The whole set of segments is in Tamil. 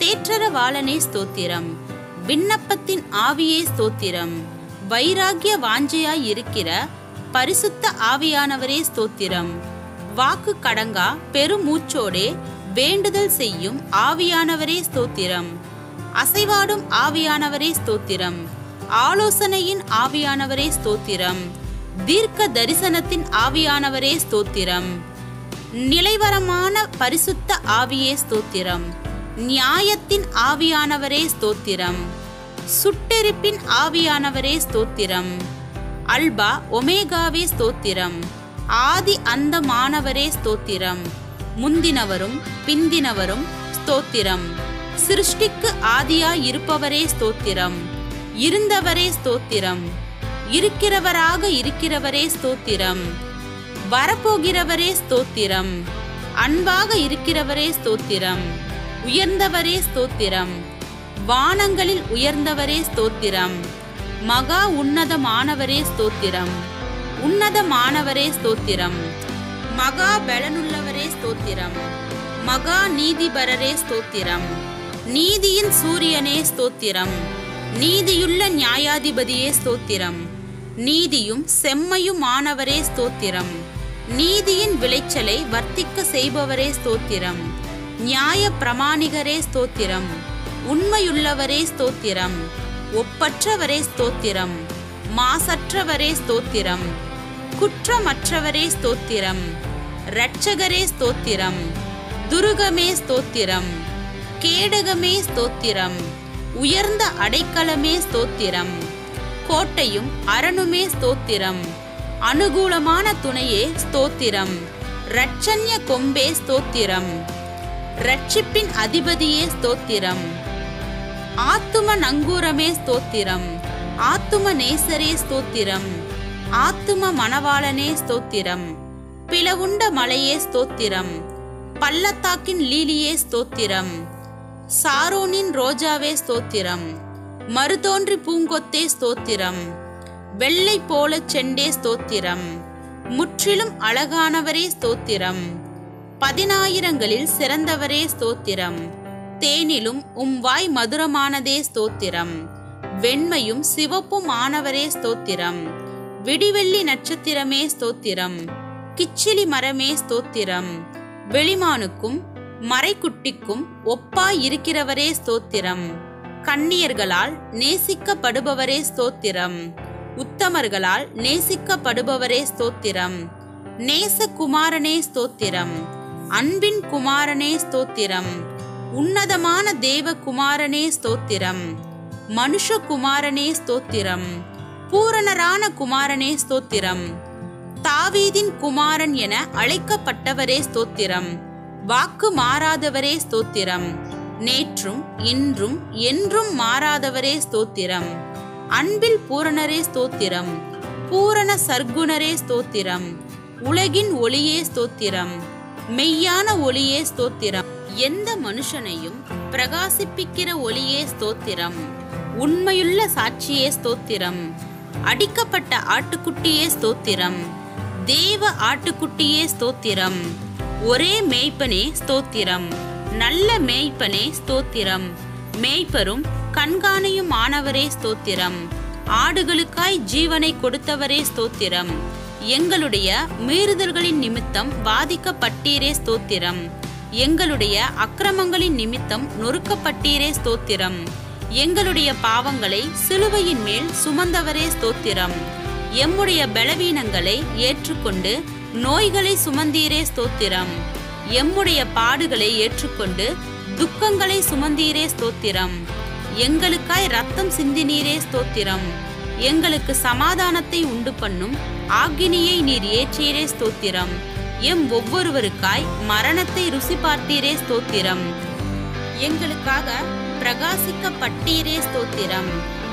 தேற்றரவாளனே ஸ்தோத்திரம் விண்ணப்பத்தின் ஆவியே ஸ்தோத்திரம் வைராகிய வாஞ்சையாய் இருக்கிற பரிசுத்த ஆவியானவரே ஸ்தோத்திரம் வாக்கு கடங்கா பெருமூச்சோடே வேண்டுதல் செய்யும் ஆவியானவரே ஸ்தோத்திரம் அசைவாடும் ஆவியானவரே ஸ்தோத்திரம் ஆலோசனையின் ஆவியானவரே ஸ்தோத்திரம் தீர்க்க தரிசனத்தின் ஆவியானவரே ஸ்தோத்திரம் நிலைவரமான பரிசுத்த ஆவியே ஸ்தோத்திரம் நியாயத்தின் ஆவியானவரே ஸ்தோத்திரம் சுட்டெரிப்பின் ஆவியானவரே ஸ்தோத்திரம் அல்பா ஒமேகாவே ஸ்தோத்திரம் ஆதி அந்தமானவரே ஸ்தோத்திரம் முந்தினவரும் பிந்தினவரும் ஸ்தோத்திரம் சிருஷ்டிக்கு ஆதியாய் இருப்பவரே ஸ்தோத்திரம் இருந்தவரே ஸ்தோத்திரம் இருக்கிறவராக இருக்கிறவரே ஸ்தோத்திரம் வரப்போகிறவரே ஸ்தோத்திரம் அன்பாக இருக்கிறவரே ஸ்தோத்திரம் உயர்ந்தவரே ஸ்தோத்திரம் வானங்களில் உயர்ந்தவரே ஸ்தோத்திரம் மகா உன்னதமானவரே ஸ்தோத்திரம் உன்னதமானவரே ஸ்தோத்திரம் மகா பலனுள்ளவரே ஸ்தோத்திரம் மகா நீதிபரரே ஸ்தோத்திரம் நீதியின் சூரியனே ஸ்தோத்திரம் நீதியுள்ள நியாயாதிபதியே ஸ்தோத்திரம் நீதியும் செம்மையுமானவரே ஸ்தோத்திரம் நீதியின் விளைச்சலை வர்த்திக்க செய்பவரே ஸ்தோத்திரம் நியாய பிரமாணிகரே ஸ்தோத்திரம் உண்மையுள்ளவரே ஸ்தோத்திரம் ஒப்பற்றவரே ஸ்தோத்திரம் மாசற்றவரே ஸ்தோத்திரம் குற்றமற்றவரே ஸ்தோத்திரம் இரட்சகரே ஸ்தோத்திரம் துருகமே ஸ்தோத்திரம் கேடகமே ஸ்தோத்திரம் உயர்ந்த அடைக்கலமே ஸ்தோத்திரம் கோட்டையும் அரணுமே ஸ்தோத்திரம் அனுகூலமான துணையே ஸ்தோத்திரம் இரட்சண்ய கொம்பே ஸ்தோத்திரம் ரட்சிப்பின் அதிபதியே ஸ்தோத்திரம் ஆத்தும நங்கூரமே ஸ்தோத்திரம் ஆத்தும நேசரே ஸ்தோத்திரம் ஆத்தும மணவாளனே ஸ்தோத்திரம் பிளவுண்ட மலையே ஸ்தோத்திரம் பள்ளத்தாக்கின் லீலியே ஸ்தோத்திரம் சாரோனின் ரோஜாவே ஸ்தோத்திரம் மருதோன்றி பூங்கொத்தே ஸ்தோத்திரம் வெள்ளை போல செண்டே ஸ்தோத்திரம் முற்றிலும் அழகானவரே ஸ்தோத்திரம் பதினாயிரங்களில் சிறந்தவரே ஸ்தோத்திரம் தேனிலும் உம் வாய் மதுரமானதே ஸ்தோத்திரம் வெண்மையும் சிவப்பும் ஆனவரே ஸ்தோத்திரம் விடிவெள்ளி நட்சத்திரமே ஸ்தோத்திரம் கிச்சிலி மரமே ஸ்தோத்திரம் வெளிமானுக்கும் மறைக்குட்டிக்கும் ஒப்பாய் இருக்கிறவரே ஸ்தோத்திரம் கண்ணியர்களால் நேசிக்கப்படுபவரே ஸ்தோத்திரம் உத்தமர்களால் நேசிக்கப்படுபவரே ஸ்தோத்திரம் நேசகுமாரனே ஸ்தோத்திரம் அன்பின் குமாரனே ஸ்தோத்திரம் உன்னதமான தேவ குமாரனே ஸ்தோத்திரம் மனுஷகுமாரனே ஸ்தோத்திரம் பூரணரான குமாரனே ஸ்தோத்திரம் தாவீதின் குமாரன் என அழைக்கப்பட்டவரே ஸ்தோத்திரம் வாக்கு மாறாதவரே ஸ்தோத்திரம் நேற்றும் இன்றும் என்றும் மாறாதவரே ஸ்தோத்திரம் அன்பில் பூரணரே ஸ்தோத்திரம் பூரண சர்க்குணரே ஸ்தோத்திரம் உலகின் ஒளியே ஸ்தோத்திரம் மெய்யான ஒளியே ஸ்தோத்திரம் எந்த மனுஷனையும் பிரகாசிப்பிக்கிற ஒளியே ஸ்தோத்திரம் உண்மையுள்ள சாட்சியே ஸ்தோத்திரம் அடிக்கப்பட்ட ஆட்டுக்குட்டியே ஸ்தோத்திரம் தேவ ஆட்டுக்குட்டியே ஸ்தோத்திரம் ஒரே மேய்ப்பனே ஸ்தோத்திரம் நல்ல மேய்ப்பனே ஸ்தோத்திரம் மேய்ப்பரும் கண்காணியும் ஆனவரே ஸ்தோத்திரம் ஆடுகளுக்காய் ஜீவனை கொடுத்தவரே ஸ்தோத்திரம் எங்களுடைய மீறுதல்களின் நிமித்தம் பாதிக்கப்பட்டீரே ஸ்தோத்திரம் எங்களுடைய அக்கிரமங்களின் நிமித்தம் நொறுக்கப்பட்டீரே ஸ்தோத்திரம் எங்களுடைய பாவங்களை சிலுவையின் மேல் சுமந்தவரே ஸ்தோத்திரம் எம்முடைய பலவீனங்களை ஏற்றுக்கொண்டு நோய்களை சுமந்தீரே ஸ்தோத்திரம் எம்முடைய பாடுகளை ஏற்றுக்கொண்டு துக்கங்களை சுமந்தீரே ஸ்தோத்திரம் எங்களுக்காய் ரத்தம் சிந்தினீரே ஸ்தோத்திரம் எங்களுக்கு சமாதானத்தை உண்டு பண்ணும் ஆக்கினியை நீர் ஏற்றீரே ஸ்தோத்திரம் எம் ஒவ்வொருவருக்காய் மரணத்தை ருசி பார்த்தீரே ஸ்தோத்திரம் எங்களுக்காக பிரகாசிக்கப்பட்டீரே ஸ்தோத்திரம்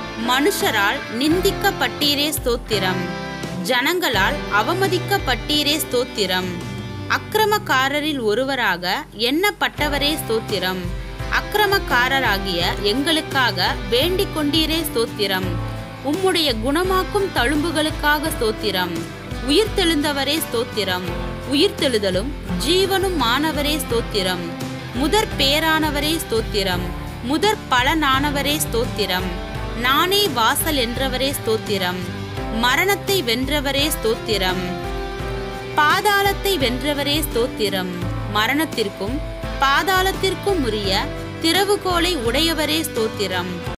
மனுஷரால் நிந்திக்கப்பட்டீரே ஸ்தோத்திரம் ஜனங்களால் அவமதிக்கப்பட்டீரே ஸ்தோத்திரம் அக்கிரமக்காரரில் ஒருவராக எண்ணப்பட்டவரே ஸ்தோத்திரம் அக்கிரமக்காரராகிய எங்களுக்காக வேண்டிக் கொண்டீரே ஸ்தோத்திரம் உம்முடைய குணமாக்கும் தழும்புகளுக்காக ஸ்தோத்திரம் உயிர்த்தெழுந்தவரே ஸ்தோத்திரம் உயிர்த்தெழுதலும் ஜீவனும் மானவரே ஸ்தோத்திரம் முதற் பேரானவரே ஸ்தோத்திரம் முதற் பலனானவரே ஸ்தோத்திரம் நானே வாசல் என்றவரே ஸ்தோத்திரம் மரணத்தை வென்றவரே ஸ்தோத்திரம் பாதாளத்தை வென்றவரே ஸ்தோத்திரம் மரணத்திற்கும் பாதாளத்திற்கும் உரிய திறவுகோலை உடையவரே ஸ்தோத்திரம்